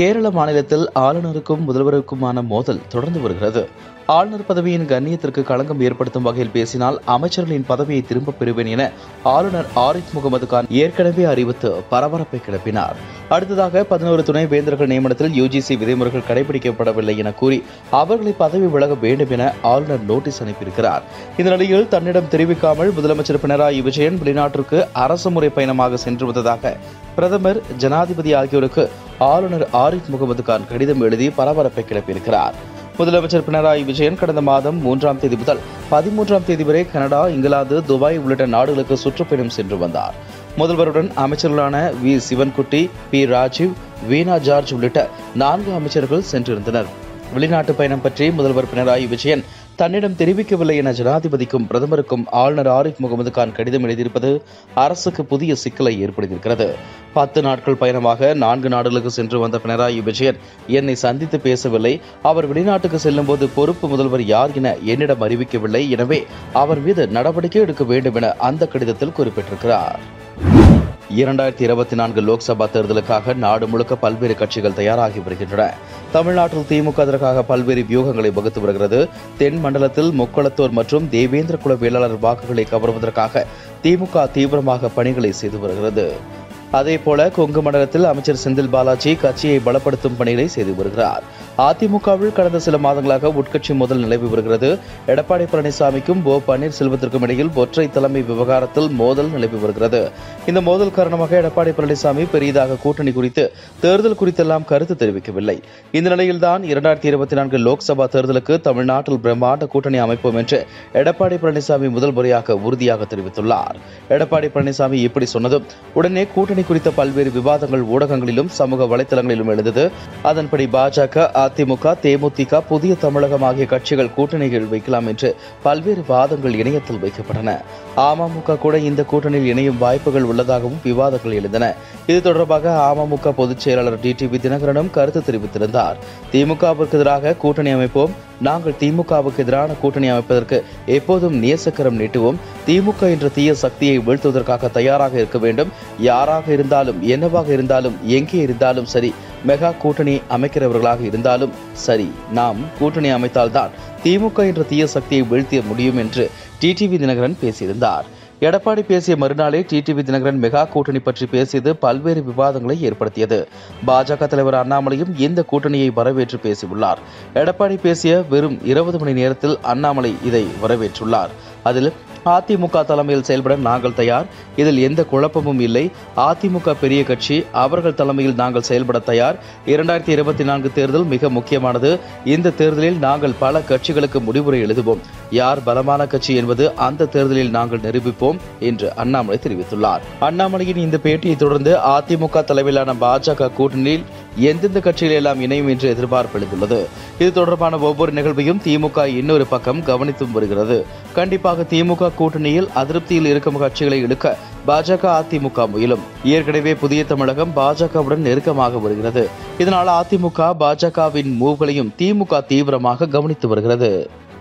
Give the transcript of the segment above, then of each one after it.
கேரள மாநிலத்தில் ஆளுநருக்கும் முதல்வருக்குமான மோதல் தொடர்ந்து வருகிறது ஆளுநர் பதவியின் கண்ணியத்திற்கு களங்கம் ஏற்படுத்தும் வகையில் பேசினால் அமைச்சர்களின் பதவியை திரும்பப் பெறுவேன் என ஆளுநர் ஆரிஃப் முகமது கான் ஏற்கனவே அறிவித்து பரபரப்பை கிளப்பினார் அடுத்ததாக பதினோரு துணை வேந்தர்கள் நியமனத்தில் யுஜிசி விதிமுறைகள் கடைபிடிக்கப்படவில்லை என கூறி அவர்களை பதவி விலக வேண்டும் என ஆளுநர் நோட்டீஸ் அனுப்பியிருக்கிறார் இந்த நிலையில் தன்னிடம் தெரிவிக்காமல் முதலமைச்சர் பினராயி விஜயன் வெளிநாட்டிற்கு அரசு முறை பயணமாக சென்று வந்ததாக பிரதமர் ஜனாதிபதி ஆகியோருக்கு ஆளுநர் ஆரிஃப் முகமது கான் கடிதம் எழுதி பரபரப்பை கிளப்பியிருக்கிறார் முதலமைச்சர் பினராயி விஜயன் கடந்த மாதம் மூன்றாம் தேதி முதல் பதிமூன்றாம் தேதி வரை கனடா இங்கிலாந்து துபாய் உள்ளிட்ட நாடுகளுக்கு சுற்றுப்பயணம் சென்று வந்தார் முதல்வருடன் அமைச்சர்களான V Sivankutty P Rajeev Veena George உள்ளிட்ட நான்கு அமைச்சர்கள் சென்றிருந்தனர் வெளிநாட்டு பயணம் பற்றி முதல்வர் பினராயி விஜயன் தன்னிடம் தெரிவிக்கவில்லை என ஜனாதிபதிக்கும் பிரதமருக்கும் ஆளுநர் ஆரிஃப் முகமது கான் கடிதம் எழுதியிருப்பது அரசுக்கு புதிய சிக்கலை ஏற்படுத்தியிருக்கிறது பத்து நாட்கள் பயணமாக நான்கு நாடுகளுக்கு சென்று வந்த பினராயி விஜயன் என்னை சந்தித்து பேசவில்லை அவர் வெளிநாட்டுக்கு செல்லும்போது பொறுப்பு முதல்வர் யார் என என்னிடம் அறிவிக்கவில்லை எனவே அவர் மீது நடவடிக்கை எடுக்க வேண்டும் என அந்த கடிதத்தில் குறிப்பிட்டிருக்கிறார் இரண்டாயிரத்தி இருபத்தி நான்கு லோக்சபா தேர்தலுக்காக நாடு முழுக்க பல்வேறு கட்சிகள் தயாராகி வருகின்றன தமிழ்நாட்டில் திமுக அதற்காக பல்வேறு வியூகங்களை வகுத்து வருகிறது தென் மண்டலத்தில் முக்குளத்தோர் மற்றும் தேவேந்திர குல வேளாளர் வாக்குகளை கவர்வதற்காக திமுக தீவிரமாக பணிகளை செய்து வருகிறது அதேபோல கொங்கு மண்டலத்தில் அமைச்சர் செந்தில் பாலாஜி கட்சியை பலப்படுத்தும் பணிகளை செய்து வருகிறார் அதிமுகவில் கடந்த சில மாதங்களாக உட்கட்சி மோதல் நிலவி வருகிறது எடப்பாடி பழனிசாமிக்கும் ஓ பன்னீர்செல்வத்திற்கும் இடையில் ஒற்றை தலைமை விவகாரத்தில் மோதல் நிலவி வருகிறது இந்த மோதல் காரணமாக எடப்பாடி பழனிசாமி பெரியதாக கூட்டணி குறித்து தேர்தல் குறித்தெல்லாம் கருத்து தெரிவிக்கவில்லை இந்த நிலையில்தான் இரண்டாயிரத்தி இருபத்தி நான்கு லோக்சபா தேர்தலுக்கு தமிழ்நாட்டில் பிரம்மாண்ட கூட்டணி அமைப்போம் என்று எடப்பாடி பழனிசாமி முதல் முறையாக உறுதியாக தெரிவித்துள்ளார் எடப்பாடி பழனிசாமி இப்படி சொன்னதும் உடனே கூட்டணி குறித்த பல்வேறு விவாதங்கள் ஊடகங்களிலும் சமூக வலைதளங்களிலும் எழுந்தது அதன்படி பாஜக அதிமுக தேமுதிக புதிய தமிழகம் ஆகிய கட்சிகள் கூட்டணிகள் வைக்கலாம் என்று பல்வேறு வாதங்கள் இணையத்தில் வைக்கப்பட்டன அமமுக கூட இந்த கூட்டணியில் இணையும் வாய்ப்புகள் உள்ளதாகவும் விவாதங்கள் எழுந்தன இது தொடர்பாக அமமுக பொதுச் செயலாளர் டிடிவி தினகரனும் கருத்து தெரிவித்திருந்தார் திமுகவிற்கு எதிராக கூட்டணி அமைப்போம் நாங்கள் திமுகவுக்கு எதிரான கூட்டணி அமைப்பதற்கு எப்போதும் நேசக்கரம் நீட்டுவோம் திமுக என்ற தீய சக்தியை வீழ்த்துவதற்காக தயாராக இருக்க வேண்டும் யாராக இருந்தாலும் என்னவாக இருந்தாலும் எங்கே இருந்தாலும் சரி மெகா கூட்டணி அமைக்கிறவர்களாக இருந்தாலும் சரி நாம் கூட்டணி அமைத்தால்தான் திமுக என்ற தீய சக்தியை வீழ்த்திய முடியும் என்று டிடிவி தினகரன் பேசியிருந்தார் எடப்பாடி பேசிய மறுநாளே டிடிவி தினகரன் மெகா கூட்டணி பற்றி பேசியது பல்வேறு விவாதங்களை ஏற்படுத்தியது பாஜக தலைவர் அண்ணாமலையும் இந்த கூட்டணியை வரவேற்று பேசியுள்ளார் எடப்பாடி பேசிய வெறும் இருபது மணி நேரத்தில் அண்ணாமலை இதை வரவேற்றுள்ளார் அதில் அதிமுக தலைமையில் செயல்பட நாங்கள் தயார் இதில் எந்த குழப்பமும் இல்லை அதிமுக பெரிய கட்சி அவர்கள் தலைமையில் நாங்கள் செயல்பட தயார் இரண்டாயிரத்தி இருபத்தி நான்கு தேர்தல் மிக முக்கியமானது இந்த தேர்தலில் நாங்கள் பல கட்சிகளுக்கு முடிவுரை எழுதுவோம் யார் பலமான கட்சி என்பது அந்த தேர்தலில் நாங்கள் நிரூபிப்போம் என்று அண்ணாமலை தெரிவித்துள்ளார் அண்ணாமலையின் இந்த பேட்டியை தொடர்ந்து அதிமுக தலைமையிலான பாஜக கூட்டணியில் எந்தெந்த கட்சிகள் எல்லாம் இணையும் என்று எதிர்பார்ப்பு எழுந்துள்ளது இது தொடர்பான ஒவ்வொரு நிகழ்வையும் திமுக இன்னொரு பக்கம் கவனித்தும் வருகிறது கண்டிப்பாக திமுக கூட்டணியில் அதிருப்தியில் இருக்கும் கட்சிகளை இழுக்க பாஜக அதிமுக முயலும் ஏற்கனவே புதிய தமிழகம் பாஜகவுடன் நெருக்கமாக வருகிறது இதனால் அதிமுக பாஜகவின் மூவ்களையும் திமுக தீவிரமாக கவனித்து வருகிறது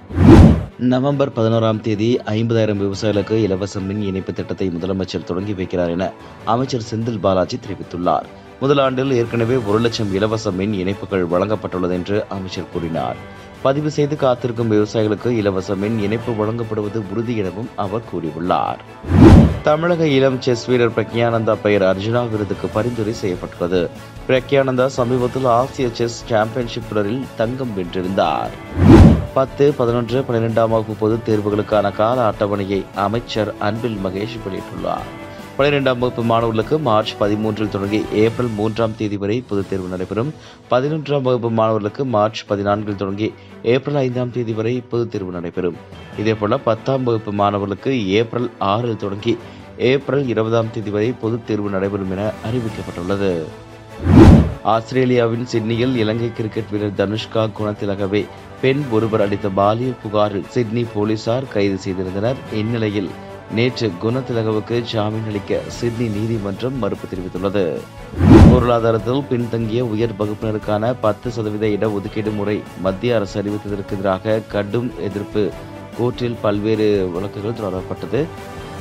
நவம்பர் பதினோராம் தேதி ஐம்பதாயிரம் விவசாயிகளுக்கு இலவச மின் இணைப்பு திட்டத்தை முதலமைச்சர் தொடங்கி வைக்கிறார் என அமைச்சர் செந்தில் பாலாஜி தெரிவித்துள்ளார் முதல் ஆண்டில் ஏற்கனவே ஒரு லட்சம் இலவச மின் இணைப்புகள் வழங்கப்பட்டுள்ளது என்று அமைச்சர் கூறினார் பதிவு செய்து காத்திருக்கும் விவசாயிகளுக்கு இலவச மின் இணைப்பு வழங்கப்படுவது உறுதி எனவும் அவர் கூறியுள்ளார் தமிழக இளம் செஸ் வீரர் பிரக்யானந்தா பெயர் அர்ஜுனா விருதுக்கு பரிந்துரை செய்யப்பட்டுள்ளது பிரக்யானந்தா சமீபத்தில் ஆசிய செஸ் சாம்பியன்ஷிப் தொடரில் தங்கம் வென்றிருந்தார் பத்து பதினொன்று பன்னிரெண்டாம் வகுப்பு பொதுத் தேர்வுகளுக்கான கால அட்டவணையை அமைச்சர் அன்பில் மகேஷ் வெளியிட்டுள்ளார் பனிரெண்டாம் வகுப்பு மாணவர்களுக்கு மார்ச் பதிமூன்றில் தொடங்கி ஏப்ரல் மூன்றாம் தேதி வரை பொதுத் தேர்வு நடைபெறும் பதினொன்றாம் வகுப்பு மாணவர்களுக்கு மார்ச் பதினான்கில் தொடங்கி ஏப்ரல் ஐந்தாம் தேதி வரை பொதுத் தேர்வு நடைபெறும் இதேபோல பத்தாம் வகுப்பு மாணவர்களுக்கு ஏப்ரல் ஆறில் தொடங்கி ஏப்ரல் இருபதாம் தேதி வரை பொதுத் தேர்வு நடைபெறும் என அறிவிக்கப்பட்டுள்ளது ஆஸ்திரேலியாவின் சிட்னியில் இலங்கை கிரிக்கெட் வீரர் தனுஷ்கா குணத்திலகவே பெண் ஒருவர் அளித்த பாலியல் புகாரில் சிட்னி போலீசார் கைது செய்திருந்தனர் இந்நிலையில் நேற்று குணத்திலகவுக்கு ஜாமீன் அளிக்க சிட்னி நீதிமன்றம் மறுப்பு தெரிவித்துள்ளது பொருளாதாரத்தில் பின்தங்கிய உயர் வகுப்பினருக்கான பத்து சதவீத இடஒதுக்கீடு முறை மத்திய அரசு அறிவித்ததற்கு எதிராக கடும் எதிர்ப்பு கோர்ட்டில் பல்வேறு வழக்குகள் தொடரப்பட்டது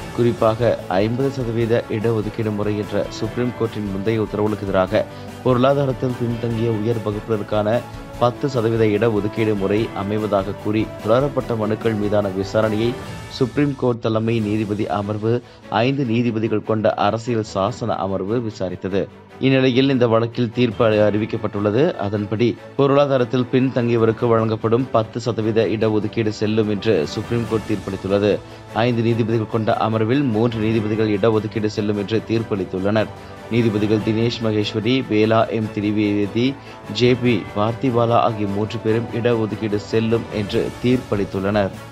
குறிப்பாக ஐம்பது சதவீத இடஒதுக்கீடு முறை என்ற சுப்ரீம் கோர்ட்டின் முந்தைய உத்தரவுகளுக்கு எதிராக பொருளாதாரத்தில் பின்தங்கிய உயர் வகுப்பினருக்கான பத்து சதவீத இடஒதுக்கீடு முறை அமைவதாக கூறி தொடரப்பட்ட மனுக்கள் மீதான விசாரணையை சுப்ரீம் கோர்ட் தலைமை நீதிபதி அமர்வு ஐந்து நீதிபதிகள் கொண்ட அரசியல் சாசன அமர்வு விசாரித்தது இந்நிலையில் இந்த வழக்கில் தீர்ப்பு அறிவிக்கப்பட்டுள்ளது அதன்படி பொருளாதாரத்தில் பின்தங்கியவருக்கு வழங்கப்படும் பத்து சதவீத இடஒதுக்கீடு செல்லும் என்று சுப்ரீம் கோர்ட் தீர்ப்பளித்துள்ளது ஐந்து நீதிபதிகள் கொண்ட அமர்வில் மூன்று நீதிபதிகள் இடஒதுக்கீடு செல்லும் என்று தீர்ப்பளித்துள்ளனர் நீதிபதிகள் Dinesh Maheshwari Bela M Trivedi J B Pardiwala ஆகிய மூன்று பேரும் இடஒதுக்கீடு செல்லும் என்று தீர்ப்பளித்துள்ளனர்